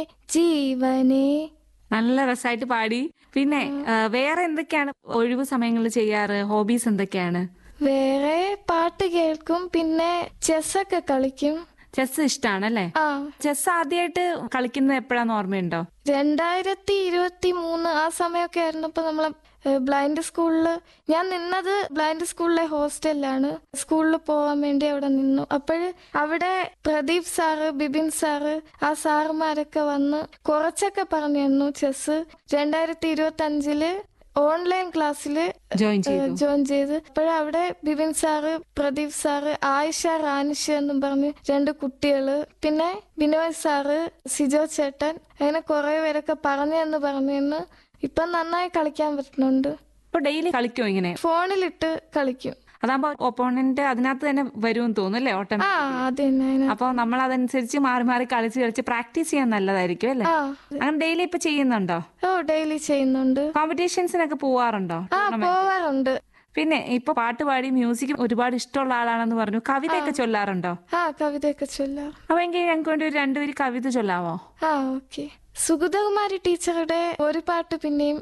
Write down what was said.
ജീവനെ നല്ല രസമായിട്ട് പാടി പിന്നെ ആ, വേറെ എന്തൊക്കെയാണ് ഒഴിവു സമയങ്ങളിൽ ചെയ്യാറ് ഹോബീസ് എന്തൊക്കെയാണ് വേറെ പാട്ട് കേൾക്കും പിന്നെ ചെസ്സൊക്കെ കളിക്കും ചെസ് ഇഷ്ടാണല്ലേ ആ ചെസ് ആദ്യമായിട്ട് കളിക്കുന്നത് എപ്പോഴാന്ന് ഓർമ്മയുണ്ടോ രണ്ടായിരത്തി ഇരുപത്തി മൂന്ന് ആ സമയമൊക്കെ ആയിരുന്നപ്പോ നമ്മളെ ഏഹ്, ബ്ലൈൻഡ് സ്കൂളില് ഞാൻ നിന്നത് ബ്ലൈൻഡ് സ്കൂളിലെ ഹോസ്റ്റലിലാണ് സ്കൂളിൽ പോവാൻ വേണ്ടി അവിടെ നിന്നു അപ്പോഴ് അവിടെ പ്രദീപ് സാറ് ബിബിൻ സാറ് ആ സാറുമാരൊക്കെ വന്ന് കുറച്ചൊക്കെ പറഞ്ഞു തന്നു ചെസ് രണ്ടായിരത്തി ഇരുപത്തി അഞ്ചില് ഓൺലൈൻ ക്ലാസ്സില് ജോയിൻ ചെയ്തു ജോയിൻ ചെയ്ത് അപ്പോഴവിടെ ബിബിൻ സാറ് പ്രദീപ് സാറ് ആയിഷ റാനിഷ എന്നും പറഞ്ഞ് രണ്ട് കുട്ടികള് പിന്നെ ബിനോയ് സാറ് സിജോ ചേട്ടൻ അങ്ങനെ കുറെ പേരൊക്കെ പറഞ്ഞു എന്ന് പറഞ്ഞു എന്ന് ഇപ്പം നന്നായി കളിക്കാൻ പറ്റുന്നുണ്ട് ഇപ്പൊ ഡെയിലി കളിക്കോ ഇങ്ങനെ ഫോണിലിട്ട് കളിക്കും അതാകുമ്പോ ഒപ്പോണന്റ് അതിനകത്ത് തന്നെ വരുമെന്ന് തോന്നുന്നു അല്ലേ ഓട്ടം ആ അത് തന്നെ അതിന്. അപ്പൊ നമ്മൾ അതനുസരിച്ച് മാറി മാറി കളിച്ച് കളിച്ച് പ്രാക്ടീസ് ചെയ്യാൻ നല്ലതായിരിക്കും അല്ലേ ആ അങ്ങനെ ഡെയിലി ഇപ്പൊ ചെയ്യുന്നുണ്ടോ ഓ ഡെയിലി ചെയ്യുന്നുണ്ട് കോമ്പറ്റീഷൻസിനൊക്കെ പോവാറുണ്ടോ ആ പോവാറുണ്ട് പിന്നെ ഇപ്പൊ പാട്ട് പാടി മ്യൂസിക് ഒരുപാട് ഇഷ്ടമുള്ള ആളാണെന്ന് പറഞ്ഞു കവിതയൊക്കെ ചൊല്ലാറുണ്ടോ ആ കവിതയൊക്കെ ചൊല്ലാം അപ്പൊ എങ്കിൽ ഞങ്ങൾക്ക് വേണ്ടി ഒരു രണ്ടുപേര് കവിത ചൊല്ലാവോ ആ ഓക്കെ സുഗതകുമാരി ടീച്ചറുടെ ഒരു പാട്ട് പിന്നെയും